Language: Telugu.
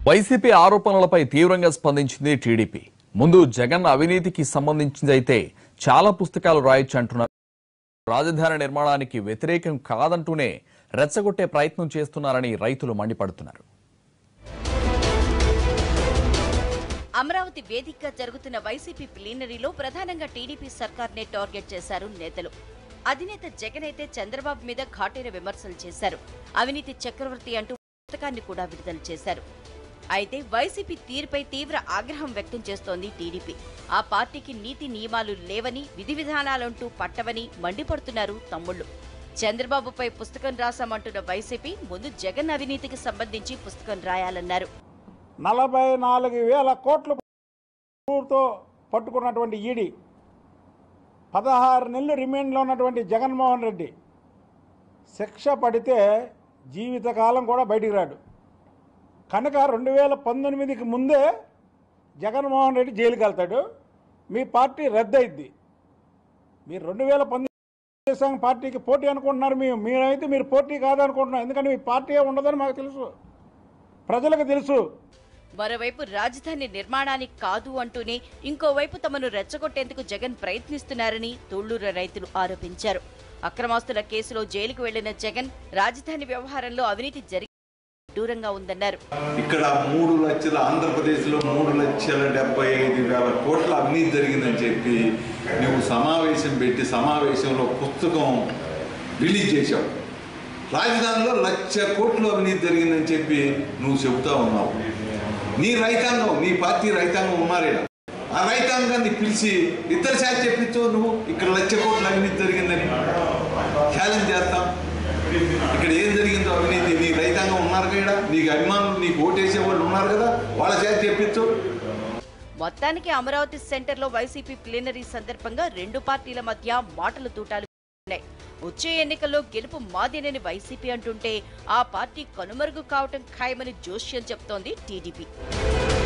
వైసీపీ ఆరోపణలపై తీవ్రంగా స్పందించింది టీడీపీ ముందు జగన్ అవినీతికి సంబంధించిందైతే చాలా పుస్తకాలు రాయొచ్చు అంటున్నారు రాజధాని నిర్మాణానికి వ్యతిరేకం కాదంటూనే రెచ్చగొట్టే ప్రయత్నం చేస్తున్నారని రైతులు మండిపడుతున్నారు అమరావతి వేదికగా జరుగుతున్న వైసీపీ ప్లీనరీలో ప్రధానంగా టీడీపీ సర్కార్నే టార్గెట్ చేశారు నేతలు అధినేత జగన్ అయితే చంద్రబాబు మీద ఘాటైన విమర్శలు చేశారు అవినీతి చక్రవర్తి అంటూ పుస్తకాన్ని కూడా విడుదల చేశారు అయితే వైసీపీ తీరుపై తీవ్ర ఆగ్రహం వ్యక్తం చేస్తోంది టీడీపీ ఆ పార్టీకి నీతి నియమాలు లేవని విధి విధానాలంటూ పట్టవని మండిపడుతున్నారు తమ్ముళ్లు చంద్రబాబుపై పుస్తకం రాశామంటున్న వైసీపీ ముందు జగన్ అవినీతికి సంబంధించి పుస్తకం రాయాలన్నారు నలభై నాలుగు వేల కోట్లతో పట్టుకున్నటువంటి ఈడీ పదహారు నెలలు రిమైండ్లో ఉన్నటువంటి జగన్మోహన్ రెడ్డి శిక్ష పడితే జీవితకాలం కూడా బయటికి రాడు కనుక రెండు వేల పంతొమ్మిదికి ముందే జగన్మోహన్ రెడ్డి జైలుకి వెళ్తాడు మీ పార్టీ రద్దయిద్ది మీరు రెండు వేల పంతొమ్మిది దేశం పార్టీకి పోటీ అనుకుంటున్నారు మేము మీరైతే మీరు పోటీ కాదనుకుంటున్నారు ఎందుకంటే మీ పార్టీ ఉండదని మాకు తెలుసు ప్రజలకు తెలుసు మరోవైపు రాజధాని నిర్మాణానికి కాదు అంటూనే ఇంకోవైపు తమను రెచ్చగొట్టేందుకు జగన్ ప్రయత్నిస్తున్నారని తొళ్లూరు రైతులు ఆరోపించారు అక్రమాస్తుల కేసులో జైలుకు వెళ్లిన జగన్ రాజధాని వ్యవహారంలో అవినీతి జరిగి దూరంగా ఉందన్నారు ఇక్కడ మూడు లక్షల ఆంధ్రప్రదేశ్లో మూడు లక్షల డెబ్బై ఐదు వేల కోట్ల అవినీతి జరిగిందని చెప్పి నువ్వు సమావేశం పెట్టి సమావేశంలో పుస్తకం రిలీజ్ చేశావు రాజధానిలో లక్ష కోట్ల అవినీతి జరిగిందని చెప్పి నువ్వు చెబుతా ఉన్నావు నీ రైతాంగం నీ పార్టీ రైతాంగం ఉన్నారే ఆ రైతాంగాన్ని పిలిచి ఇద్దరు శాఖ చెప్పించు నువ్వు ఇక్కడ లక్ష కోట్ల అవినీతి జరిగిందని ఛాలెంజ్ చేస్తాం ఇక్కడ ఏం జరిగిందో అవినీతి నీ రైతాంగం ఉన్నారు కదా నీకు అభిమానులు నీకు ఓటేసే వాళ్ళు ఉన్నారు కదా వాళ్ళ చేత చెప్పించు మొత్తానికి అమరావతి సెంటర్లో వైసీపీ ప్లీనరీ సందర్భంగా రెండు పార్టీల మధ్య మాటలు తూటాలు ఉన్నాయి వచ్చే ఎన్నికల్లో గెలుపు మాదేనని వైసీపీ అంటుంటే ఆ పార్టీ కనుమరుగు కావటం ఖాయమని జోష్యం చెప్తోంది టీడీపీ